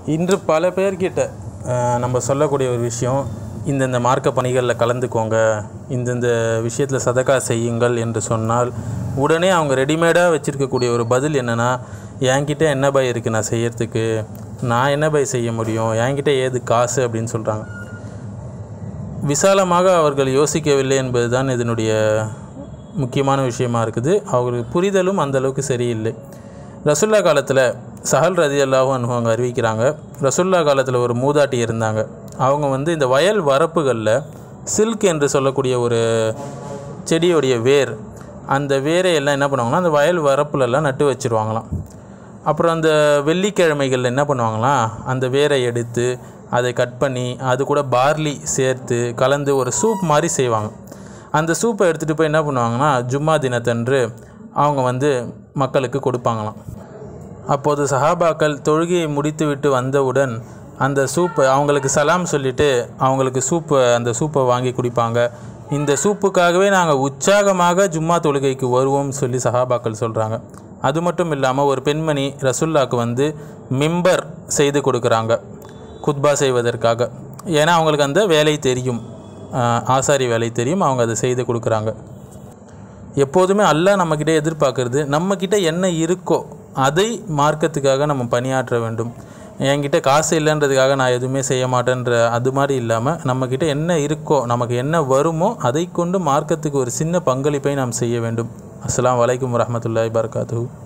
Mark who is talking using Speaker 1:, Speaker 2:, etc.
Speaker 1: இன்று பல பேர்கிட்ட அஹ், நம்ம சொல்லக்கூடிய ஒரு விஷயம் இந்தந்த மார்க்க பணிகளில் கலந்துக்கோங்க இந்தந்த விஷயத்தில் சதக்கா செய்யுங்கள் என்று சொன்னால் உடனே அவங்க ரெடிமேடாக வச்சுருக்கக்கூடிய ஒரு பதில் என்னென்னா என்கிட்ட என்ன பை இருக்குது நான் செய்யறதுக்கு நான் என்ன பை செய்ய முடியும் என்கிட்ட ஏது காசு அப்படின்னு சொல்கிறாங்க விசாலமாக அவர்கள் யோசிக்கவில்லை என்பதுதான் இதனுடைய முக்கியமான விஷயமா இருக்குது அவர்களுக்கு புரிதலும் அந்த அளவுக்கு சரியில்லை ரசுல்லா காலத்தில் சஹல் ரதி அல்லாஹும் அவங்க அறிவிக்கிறாங்க ரசுல்லா காலத்தில் ஒரு மூதாட்டி இருந்தாங்க அவங்க வந்து இந்த வயல் வரப்புகளில் சில்க் என்று சொல்லக்கூடிய ஒரு செடியோடைய வேர் அந்த வேரை எல்லாம் என்ன பண்ணுவாங்கன்னா அந்த வயல் வரப்புலெல்லாம் நட்டு வச்சுருவாங்களாம் அப்புறம் அந்த வெள்ளிக்கிழமைகளில் என்ன பண்ணுவாங்களாம் அந்த வேரை எடுத்து அதை கட் பண்ணி அது கூட பார்லி சேர்த்து கலந்து ஒரு சூப் மாதிரி செய்வாங்க அந்த சூப்பை எடுத்துகிட்டு போய் என்ன பண்ணுவாங்கன்னா ஜும்மா தினத்தன்று அவங்க வந்து மக்களுக்கு கொடுப்பாங்களாம் அப்போது சஹாபாக்கள் தொழுகையை முடித்துவிட்டு வந்தவுடன் அந்த சூப்பை அவங்களுக்கு சலாம் சொல்லிட்டு அவங்களுக்கு சூப்பை அந்த சூப்பை வாங்கி குடிப்பாங்க இந்த சூப்புக்காகவே நாங்கள் உற்சாகமாக ஜும்மா தொழுகைக்கு வருவோம்னு சொல்லி சஹாபாக்கள் சொல்கிறாங்க அது மட்டும் இல்லாமல் ஒரு பெண்மணி ரசுல்லாக்கு வந்து மிம்பர் செய்து கொடுக்குறாங்க குத்பா செய்வதற்காக ஏன்னா அவங்களுக்கு அந்த வேலை தெரியும் ஆஹ் ஆசாரி வேலை தெரியும் அவங்க அதை செய்து கொடுக்குறாங்க எப்போதுமே அல்லாஹ் நம்மக்கிட்ட எதிர்பார்க்கறது நம்மக்கிட்ட என்ன இருக்கோ அதை மார்க்கத்துக்காக நம்ம பணியாற்ற வேண்டும் என்கிட்ட காசு இல்லைன்றதுக்காக நான் எதுவுமே செய்ய மாட்டேன்ற அது மாதிரி இல்லாமல் நம்மக்கிட்ட என்ன இருக்கோ நமக்கு என்ன வருமோ அதை கொண்டு மார்க்கத்துக்கு ஒரு சின்ன பங்களிப்பை நாம் செய்ய வேண்டும் அஸ்ஸலாமு அலைக்கும் வரஹ்மத்துல்லாஹி வபரகாத்துஹு